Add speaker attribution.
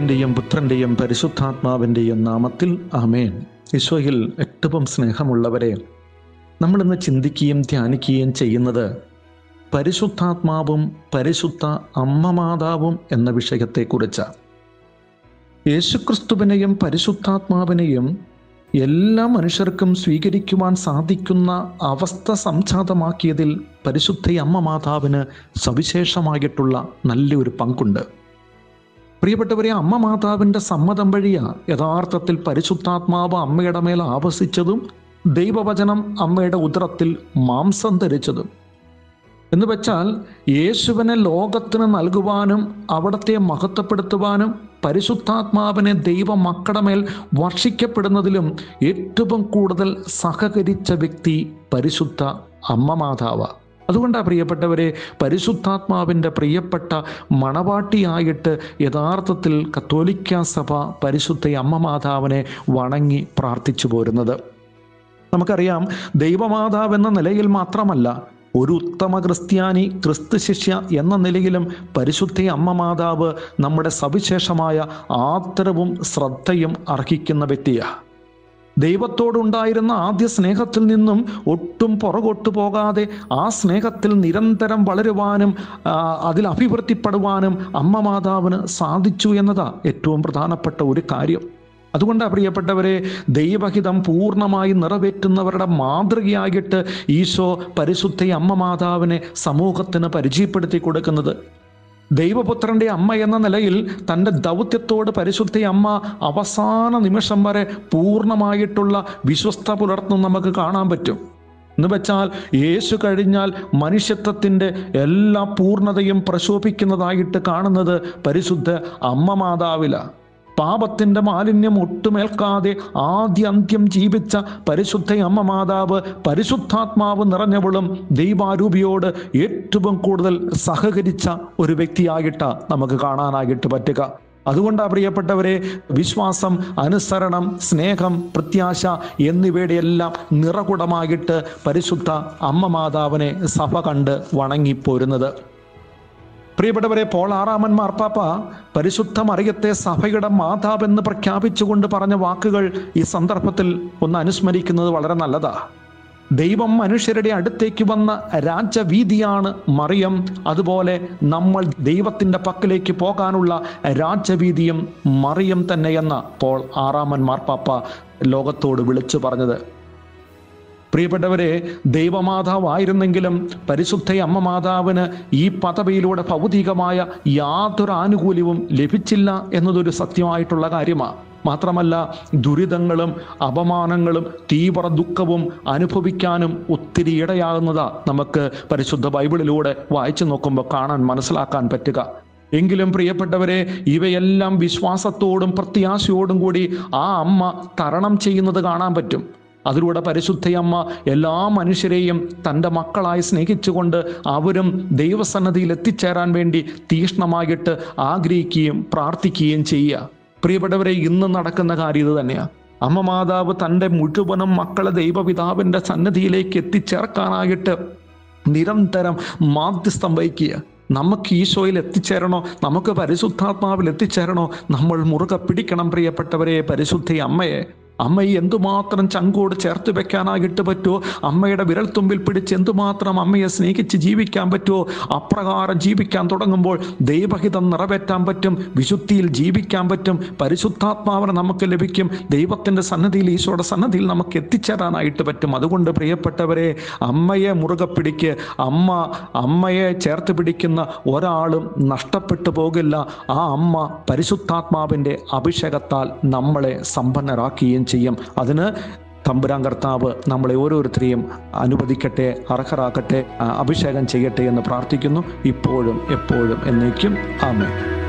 Speaker 1: പിതാവിൻ്റെയും പുത്രൻ്റെയും പരിശുദ്ധാത്മാവിൻ്റെയും നാമത്തിൽ ആമേൻ ഈശോയിൽ ഏറ്റവും സ്നേഹമുള്ളവരെ നമ്മളിന്ന് ചിന്തിക്കുകയും ധ്യാനിക്കുകയും ചെയ്യുന്നത് പരിശുദ്ധാത്മാവും പരിശുദ്ധ അമ്മ മാതാവും എന്ന വിഷയത്തെക്കുറിച്ചാണ് യേശുക്രിസ്തുവിനെയും പരിശുദ്ധാത്മാവിനെയും എല്ലാ മനുഷ്യർക്കും സ്വീകരിക്കുവാൻ സാധിക്കുന്ന അവസ്ഥ സംജാതമാക്കിയതിൽ പരിശുദ്ധ അമ്മ മാതാവിന് സവിശേഷമായിട്ടുള്ള നല്ലൊരു പങ്കുണ്ട് പ്രിയപ്പെട്ടവരെ അമ്മ മാതാവിൻ്റെ സമ്മതം വഴിയാ യഥാർത്ഥത്തിൽ പരിശുദ്ധാത്മാവ് അമ്മയുടെ മേൽ ആവസിച്ചതും ദൈവവചനം അമ്മയുടെ ഉദരത്തിൽ മാംസം ധരിച്ചതും എന്ന് വെച്ചാൽ യേശുവിനെ ലോകത്തിന് നൽകുവാനും അവിടത്തെ മഹത്വപ്പെടുത്തുവാനും പരിശുദ്ധാത്മാവിനെ ദൈവ മക്കളുടെ മേൽ വർഷിക്കപ്പെടുന്നതിലും ഏറ്റവും കൂടുതൽ സഹകരിച്ച വ്യക്തി പരിശുദ്ധ അമ്മ മാതാവ അതുകൊണ്ടാണ് പ്രിയപ്പെട്ടവരെ പരിശുദ്ധാത്മാവിൻ്റെ പ്രിയപ്പെട്ട മണവാട്ടിയായിട്ട് യഥാർത്ഥത്തിൽ കത്തോലിക്ക സഭ പരിശുദ്ധ അമ്മ മാതാവിനെ വണങ്ങി പ്രാർത്ഥിച്ചു പോരുന്നത് നമുക്കറിയാം ദൈവമാതാവ് എന്ന നിലയിൽ മാത്രമല്ല ഒരു ഉത്തമ ക്രിസ്ത്യാനി ക്രിസ്തു ശിഷ്യ എന്ന നിലയിലും പരിശുദ്ധ അമ്മ മാതാവ് നമ്മുടെ സവിശേഷമായ ആദരവും ശ്രദ്ധയും അർഹിക്കുന്ന വ്യക്തിയാണ് ദൈവത്തോടുണ്ടായിരുന്ന ആദ്യ സ്നേഹത്തിൽ നിന്നും ഒട്ടും പുറകോട്ടു പോകാതെ ആ സ്നേഹത്തിൽ നിരന്തരം വളരുവാനും ആ, അതിൽ അഭിവൃദ്ധിപ്പെടുവാനും അമ്മ മാതാവിന് സാധിച്ചു എന്നതാ ഏറ്റവും പ്രധാനപ്പെട്ട ഒരു കാര്യം അതുകൊണ്ടാണ് പ്രിയപ്പെട്ടവരെ ദൈവഹിതം പൂർണ്ണമായി നിറവേറ്റുന്നവരുടെ മാതൃകയായിട്ട് ഈശോ പരിശുദ്ധ അമ്മ മാതാവിനെ സമൂഹത്തിന് പരിചയപ്പെടുത്തി കൊടുക്കുന്നത് ദൈവപുത്രന്റെ അമ്മ എന്ന നിലയിൽ തൻ്റെ ദൗത്യത്തോട് പരിശുദ്ധ അമ്മ അവസാന നിമിഷം വരെ പൂർണ്ണമായിട്ടുള്ള വിശ്വസ്ത പുലർത്തും നമുക്ക് കാണാൻ പറ്റും എന്ന് വെച്ചാൽ യേശു കഴിഞ്ഞാൽ മനുഷ്യത്വത്തിൻ്റെ എല്ലാ പൂർണ്ണതയും പ്രശോഭിക്കുന്നതായിട്ട് കാണുന്നത് പരിശുദ്ധ അമ്മ മാതാവിലാണ് പാപത്തിന്റെ മാലിന്യം ഒട്ടുമേൽക്കാതെ ആദ്യ അന്ത്യം ജീവിച്ച പരിശുദ്ധ അമ്മ മാതാവ് പരിശുദ്ധാത്മാവ് നിറഞ്ഞവളും ദൈവാരൂപിയോട് ഏറ്റവും കൂടുതൽ സഹകരിച്ച ഒരു വ്യക്തിയായിട്ടാ നമുക്ക് കാണാനായിട്ട് പറ്റുക അതുകൊണ്ടാണ് പ്രിയപ്പെട്ടവരെ വിശ്വാസം അനുസരണം സ്നേഹം പ്രത്യാശ എന്നിവയുടെ എല്ലാം നിറകുടമായിട്ട് പരിശുദ്ധ അമ്മ മാതാവിനെ സഭ കണ്ട് വണങ്ങിപ്പോരുന്നത് പ്രിയപ്പെട്ടവരെ പോൾ ആറാമൻ മാർപ്പാപ്പ പരിശുദ്ധ മറിയത്തെ സഭയുടെ മാതാവെന്ന് പ്രഖ്യാപിച്ചുകൊണ്ട് പറഞ്ഞ വാക്കുകൾ ഈ സന്ദർഭത്തിൽ ഒന്ന് അനുസ്മരിക്കുന്നത് വളരെ നല്ലതാ ദൈവം മനുഷ്യരുടെ അടുത്തേക്ക് വന്ന രാജവീതിയാണ് മറിയം അതുപോലെ നമ്മൾ ദൈവത്തിൻ്റെ പക്കലേക്ക് പോകാനുള്ള രാജവീതിയും മറിയം തന്നെയെന്ന പോൾ ആറാമൻ മാർപ്പാപ്പ ലോകത്തോട് വിളിച്ചു പറഞ്ഞത് പ്രിയപ്പെട്ടവരെ ദൈവമാതാവായിരുന്നെങ്കിലും പരിശുദ്ധ അമ്മ മാതാവിന് ഈ പദവിയിലൂടെ ഭൗതികമായ യാതൊരു ആനുകൂല്യവും ലഭിച്ചില്ല എന്നതൊരു സത്യമായിട്ടുള്ള കാര്യമാണ് മാത്രമല്ല ദുരിതങ്ങളും അപമാനങ്ങളും തീവ്ര ദുഃഖവും അനുഭവിക്കാനും ഒത്തിരി ഇടയാകുന്നതാ നമുക്ക് പരിശുദ്ധ ബൈബിളിലൂടെ വായിച്ചു നോക്കുമ്പോൾ കാണാൻ മനസ്സിലാക്കാൻ പറ്റുക എങ്കിലും പ്രിയപ്പെട്ടവരെ ഇവയെല്ലാം വിശ്വാസത്തോടും പ്രത്യാശയോടും കൂടി ആ അമ്മ തരണം ചെയ്യുന്നത് കാണാൻ പറ്റും അതിലൂടെ പരിശുദ്ധയമ്മ എല്ലാ മനുഷ്യരെയും തൻ്റെ മക്കളായി സ്നേഹിച്ചുകൊണ്ട് അവരും ദൈവസന്നദ്ധിയിൽ എത്തിച്ചേരാൻ വേണ്ടി തീക്ഷ്ണമായിട്ട് ആഗ്രഹിക്കുകയും പ്രാർത്ഥിക്കുകയും ചെയ്യുക പ്രിയപ്പെട്ടവരെ ഇന്ന് നടക്കുന്ന കാര്യം ഇത് തന്നെയാണ് അമ്മ മാതാവ് തൻ്റെ മുഴുവനും മക്കളെ ദൈവപിതാവിൻ്റെ സന്നദ്ധിയിലേക്ക് എത്തിച്ചേർക്കാനായിട്ട് നിരന്തരം മാധ്യസ്ഥം വഹിക്കുക നമുക്ക് ഈശോയിൽ എത്തിച്ചേരണോ നമുക്ക് പരിശുദ്ധാത്മാവിൽ എത്തിച്ചേരണോ നമ്മൾ മുറുകെ പിടിക്കണം പ്രിയപ്പെട്ടവരെ പരിശുദ്ധ അമ്മയെ അമ്മയെ എന്തുമാത്രം ചങ്കോട് ചേർത്ത് വെക്കാനായിട്ട് പറ്റുമോ അമ്മയുടെ വിരൽത്തുമ്പിൽ പിടിച്ച് എന്തുമാത്രം അമ്മയെ സ്നേഹിച്ച് ജീവിക്കാൻ പറ്റുമോ അപ്രകാരം ജീവിക്കാൻ തുടങ്ങുമ്പോൾ ദൈവഹിതം നിറവേറ്റാൻ പറ്റും വിശുദ്ധിയിൽ ജീവിക്കാൻ പറ്റും പരിശുദ്ധാത്മാവിനെ നമുക്ക് ലഭിക്കും ദൈവത്തിൻ്റെ സന്നദ്ധിയിൽ ഈശോയുടെ സന്നദ്ധിയിൽ നമുക്ക് എത്തിച്ചേരാനായിട്ട് പറ്റും അതുകൊണ്ട് പ്രിയപ്പെട്ടവരെ അമ്മയെ മുറുകെ പിടിക്ക് അമ്മ അമ്മയെ ചേർത്ത് പിടിക്കുന്ന ഒരാളും നഷ്ടപ്പെട്ടു പോകില്ല ആ അമ്മ പരിശുദ്ധാത്മാവിൻ്റെ അഭിഷേകത്താൽ നമ്മളെ സമ്പന്നരാക്കുകയും ചെയ്യും അതിന് തമ്പുരാൻ കർത്താവ് നമ്മളെ ഓരോരുത്തരെയും അനുവദിക്കട്ടെ അർഹരാക്കട്ടെ ആ, അഭിഷേകം ചെയ്യട്ടെ എന്ന് പ്രാർത്ഥിക്കുന്നു ഇപ്പോഴും എപ്പോഴും എന്നേക്കും ആമേ